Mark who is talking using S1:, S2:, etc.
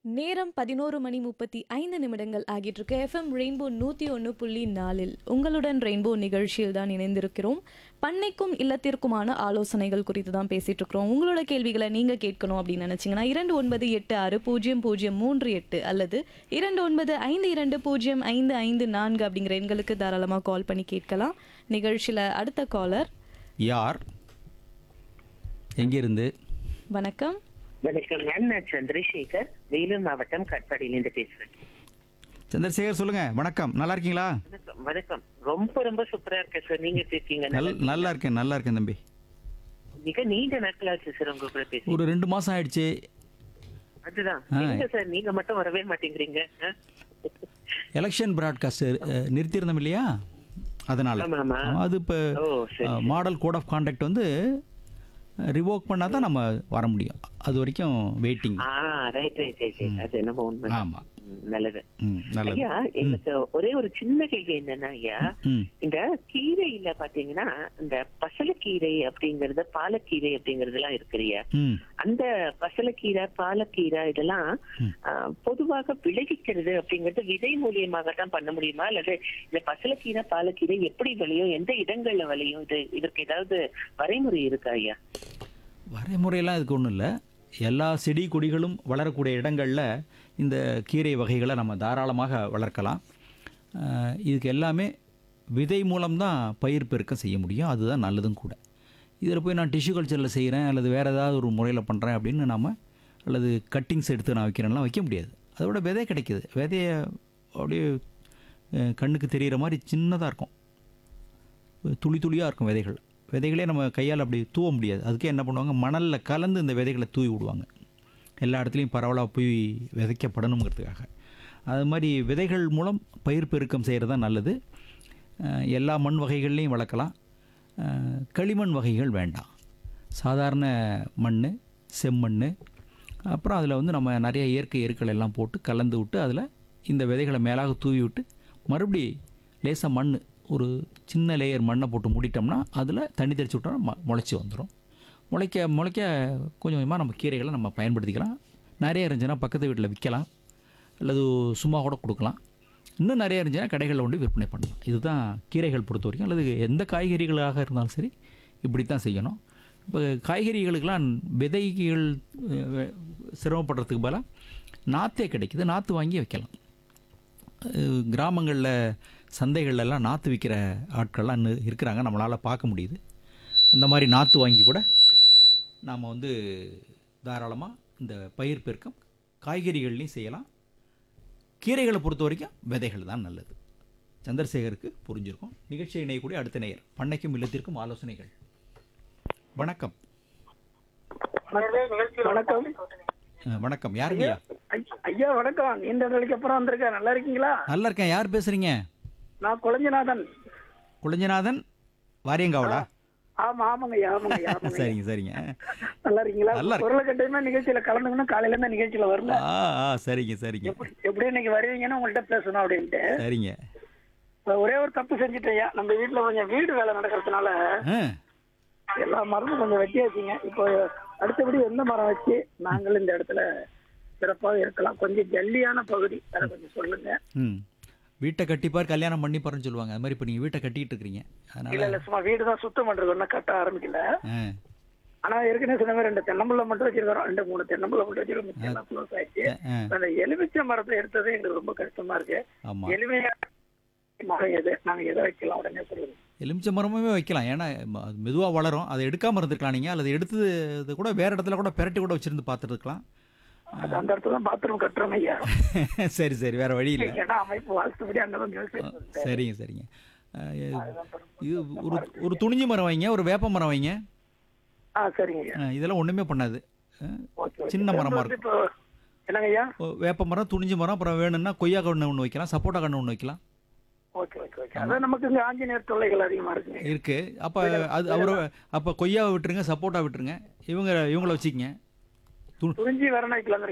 S1: நேரம் பதினோரு மணி முப்பத்தி ஐந்து நிமிடங்கள் ஆகிட்டு இருக்கு எஃப்எம் ரெயின்போ நூற்றி ஒன்று புள்ளி நாலில் உங்களுடன் ரெயின்போ நிகழ்ச்சியில் தான் இணைந்திருக்கிறோம் பண்ணைக்கும் இல்லத்திற்குமான ஆலோசனைகள் குறித்து தான் பேசிட்டு இருக்கிறோம் உங்களோட கேள்விகளை நீங்கள் கேட்கணும் அப்படின்னு நினச்சிங்கன்னா இரண்டு ஒன்பது எட்டு ஆறு பூஜ்ஜியம் பூஜ்ஜியம் மூன்று எட்டு அல்லது இரண்டு ஒன்பது ஐந்து இரண்டு பூஜ்ஜியம் ஐந்து ஐந்து நான்கு அப்படிங்கிற எண்களுக்கு தாராளமாக கால் பண்ணி கேட்கலாம் நிகழ்ச்சியில் அடுத்த காலர்
S2: யார் எங்கிருந்து
S1: வணக்கம்
S3: வணக்கம் மேம் நான் சந்திரசேகர் வேலூர் மாவட்டம் கட்பாடியிலிருந்து பேசுறேன்
S2: சந்திரசேகர் சொல்லுங்க வணக்கம் நல்லா இருக்கீங்களா
S3: வணக்கம் வணக்கம் ரொம்ப ரொம்ப சூப்பரா இருக்கேன் சார் நீங்க எப்படி இருக்கீங்க
S2: நல்
S3: நல்லா-
S2: நல்லா இருக்கேன் நல்லா இருக்கேன் தம்பி
S3: மிக நீண்ட நாட்கள் ஆச்சு சார் உங்க கூட பேசி
S2: ஒரு ரெண்டு மாசம் ஆயிடுச்சு
S3: அதுதான்
S2: ஆ.
S3: எங்க சார் நீங்க மட்டும் வரவே மாட்டேங்கிறீங்க ஆ?
S2: எலெக்ஷன் பிராட்காஸ்ட் நிறுத்தியிருந்தோம் இல்லையா அதனால
S3: ஆமா, ஆமா.
S2: ஆமா, அது இப்போ
S3: ஓ சரி
S2: மாடல் கோட் ஆஃப் கான்டாக்ட் வந்து ரிவோக் பண்ணால் தான் நம்ம வர முடியும் அது வரைக்கும் வெயிட்டிங்
S3: ஆ ரைட் ரைட் ரைட் ரைட் அது என்னமோ உண்மை
S2: ஆமாம்
S3: ம், நல்லது
S2: ம் நல்லது
S3: ஐயா எனக்கு ஒரே ஒரு சின்ன கேள்வி என்னன்னா ஐயா
S2: ம்
S3: இந்த கீரையில பாத்தீங்கன்னா இந்த பசலக்கீரை அப்படிங்கறது பாலக்கீரை அப்படிங்கறது எல்லாம் இருக்குறியா
S2: ம்
S3: அந்த பசலக்கீரை பாலக்கீரை இதெல்லாம்
S2: ம்.
S3: ஆ, பொதுவாக விளைவிக்கிறது அப்படிங்கறது விதை மூலியமாக தான் பண்ண முடியுமா அல்லது இந்த பசலக்கீரை பாலக்கீரை எப்படி விளையும் எந்த இடங்கள்ல விளையும் இது இதற்கு ஏதாவது வரைமுறை இருக்கா ஐயா
S2: வரைமுறையெல்லாம் இதுக்கு ஒன்றும் இல்லை எல்லா செடி கொடிகளும் வளரக்கூடிய இடங்களில் இந்த கீரை வகைகளை நம்ம தாராளமாக வளர்க்கலாம் அஹ் இதுக்கு எல்லாமே விதை மூலம்தான் பயிர் பெருக்கம் செய்ய முடியும் அதுதான் நல்லதும் கூட இதில் போய் நான் டிஷ்யூ கல்ச்சரில் செய்கிறேன் அல்லது வேறு ஏதாவது ஒரு முறையில் பண்ணுறேன் அப்படின்னு நம்ம அல்லது கட்டிங்ஸ் எடுத்து நான் வைக்கிறேன்லாம் வைக்க முடியாது அதோட விதை கிடைக்கிது விதைய அப்படியே அஹ் கண்ணுக்கு தெரிகிற மாதிரி சின்னதாக இருக்கும் துளி துளியாக இருக்கும் விதைகள் விதைகளே நம்ம கையால் அப்படி தூவ முடியாது அதுக்கே என்ன பண்ணுவாங்க மணலில் கலந்து இந்த விதைகளை தூவி விடுவாங்க எல்லா இடத்துலையும் பரவலாக போய் விதைக்கப்படணுங்கிறதுக்காக அது மாதிரி விதைகள் மூலம் பயிர் பெருக்கம் செய்கிறது தான் நல்லது அஹ் எல்லா மண் வகைகள்லையும் வளர்க்கலாம் அஹ் களிமண் வகைகள் வேண்டாம் சாதாரண மண் செம்மண் அப்புறம் அதில் வந்து நம்ம நிறைய இயற்கை எருக்கள் எல்லாம் போட்டு கலந்து விட்டு அதில் இந்த விதைகளை மேலாக தூவி விட்டு மறுபடி லேசாக மண் ஒரு சின்ன லேயர் மண்ணை போட்டு மூடிட்டோம்னா அதில் தண்ணி தெளிச்சு விட்டோம்னா ம முளைச்சி வந்துடும் முளைக்க முளைக்க கொஞ்சம் கொஞ்சமாக நம்ம கீரைகளை நம்ம பயன்படுத்திக்கலாம் நிறைய இருந்துச்சுன்னா பக்கத்து வீட்டில் விற்கலாம் அல்லது சும்மா கூட கொடுக்கலாம் இன்னும் நிறைய இருந்துச்சுன்னா கடைகளில் கொண்டு விற்பனை பண்ணலாம் இதுதான் கீரைகள் பொறுத்த வரைக்கும் அல்லது எந்த காய்கறிகளாக இருந்தாலும் சரி இப்படி தான் செய்யணும் இப்போ காய்கறிகளுக்கெல்லாம் விதைகள் அஹ், சிரமப்படுறதுக்கு பதிலாக நாற்றே கிடைக்குது நாற்று வாங்கி வைக்கலாம் அஹ், கிராமங்களில் சந்தைகள்லாம் நாற்று விற்கிற ஆட்கள்லாம் இன்னும் இருக்கிறாங்க நம்மளால் பார்க்க முடியுது அந்த மாதிரி நாற்று வாங்கி கூட நாம் வந்து தாராளமாக இந்த பயிர் பெருக்கம் காய்கறிகள்லையும் செய்யலாம் கீரைகளை பொறுத்த வரைக்கும் விதைகள் தான் நல்லது சந்திரசேகருக்கு புரிஞ்சிருக்கும் நிகழ்ச்சி இணையக்கூடிய அடுத்த நேயர் பண்ணைக்கும் இல்லத்திற்கும் ஆலோசனைகள் வணக்கம்
S4: வணக்கம்
S2: அஹ், வணக்கம் யாருங்கய்யா
S4: ஐ- ஐயா வணக்கம் நீண்ட நாளைக்கு அப்புறம் வந்திருக்கேன் நல்லா இருக்கீங்களா
S2: நல்லா இருக்கேன் யார் பேசுகிறீங்க
S4: நான் குழஞ்சநாதன்
S2: குளஞ்சநாதன் வாரியங்காவலா
S4: ஆமா ஆமாங்க ஐயா ஆமாங்க ஐயா ஆமாங்க ஐயா.
S2: சரிங்க சரிங்க
S4: நல்லா இருக்கீங்களா
S2: நல்லா இருக்கு.
S4: குரலை கட்டையுமே நிகழ்ச்சியில கலந்துக்கணும் காலையில இருந்து நிகழ்ச்சியில வரல
S2: ஆ ஆ சரிங்க சரிங்க
S4: எப்படி எப்படி இன்னைக்கு வருவீங்கன்னு உங்கள்கிட்ட பேசணும் அப்படின்ட்டு
S2: சரிங்க
S4: இப்ப ஒரே ஒரு தப்பு செஞ்சுட்டேன் ஐயா நம்ம வீட்டுல கொஞ்சம் வீடு வேலை நடக்கிறதுனால
S2: ஆ
S4: எல்லா மரமும் கொஞ்சம் வெட்டியாச்சுங்க இப்போ அடுத்தபடி எந்த மரம் வச்சு நாங்கள் இந்த இடத்துல சிறப்பாக இருக்கலாம் கொஞ்சம் ஜல்லியான பகுதி அதை கொஞ்சம் சொல்லுங்க
S2: ம் வீட்டை கட்டிப்பார் கல்யாணம் பண்ணிப்பாருன்னு சொல்லுவாங்க அது மாதிரி இப்போ நீங்கள் வீட்டை கட்டிட்டு இருக்கிறீங்க
S4: இல்ல
S2: அதனால
S4: இல்ல சும்மா வீடு தான் சுத்தம் பண்றது ஒன்றும் கட்ட ஆரம்பிக்கல
S2: ஆ
S4: ஆனா ஏற்கனவே சொன்ன மாதிரி ரெண்டு தென்னம்புள்ள மட்டும் வச்சிருக்கிறோம் ரெண்டு மூணு தென்னம்புள்ள மட்டும் வச்சிருக்கோம் மிச்சம் எல்லாம் close ஆயிடுச்சு
S2: ஆ
S4: அந்த எலுமிச்சை மரத்தை எடுத்தது எங்களுக்கு ரொம்ப கஷ்டமா இருக்கு
S2: ஆமாம்
S4: எளிமையா மரம் எது நாங்க எதை வைக்கலாம் உடனே சொல்லுங்க
S2: எலுமிச்சை மரமுமே வைக்கலாம் ஏன்னா மெதுவாக வளரும் அதை எடுக்காமல் இருந்திருக்கலாம் நீங்கள் அல்லது எடுத்தது இது கூட வேறு இடத்துல கூட பெரட்டி கூட வச்சுருந்து பார்த்துட்டு இருக்கலாம்
S4: அது அந்த இடத்துல தான் பாத்ரூம் கட்டுறோம் ஐயா
S2: சரி சரி வேறு வழி இல்லை
S4: ஏன்னா அமைப்பு வாஸ்துபடி அங்கதான் யோசிச்சு
S2: சரிங்க சரிங்க ஆ, இது ஒரு ஒரு துணிஞ்சி மரம் வைங்க ஒரு வேப்ப மரம் வைங்க
S4: ஆ சரிங்க ஐயா
S2: ஆ, இதெல்லாம் ஒன்றுமே பண்ணாது ஆ,
S4: ஓகே ஓகே.
S2: சின்ன மரமா
S4: வந்து இப்போ என்னங்க ஐயா
S2: ஓ, வேப்ப மரம் துணிஞ்சி மரம் அப்புறம் வேணும்னா கொய்யா கன்று ஒன்று வைக்கலாம் சப்போட்டா கன்று ஒன்று வைக்கலாம்
S4: ஓகே ஓகே ஓகே அதான் நமக்கு இங்க ஆஞ்சநேயர் தொல்லைகள் அதிகமா இருக்குங்க
S2: இருக்கு அப்போ அது அவரை அப்போ கொய்யாவை விட்டுருங்க சப்போட்டா விட்டுருங்க இவங்க இவங்கள வச்சுக்கங்க
S4: துணிஞ்சி வர நாய்க்கலாம்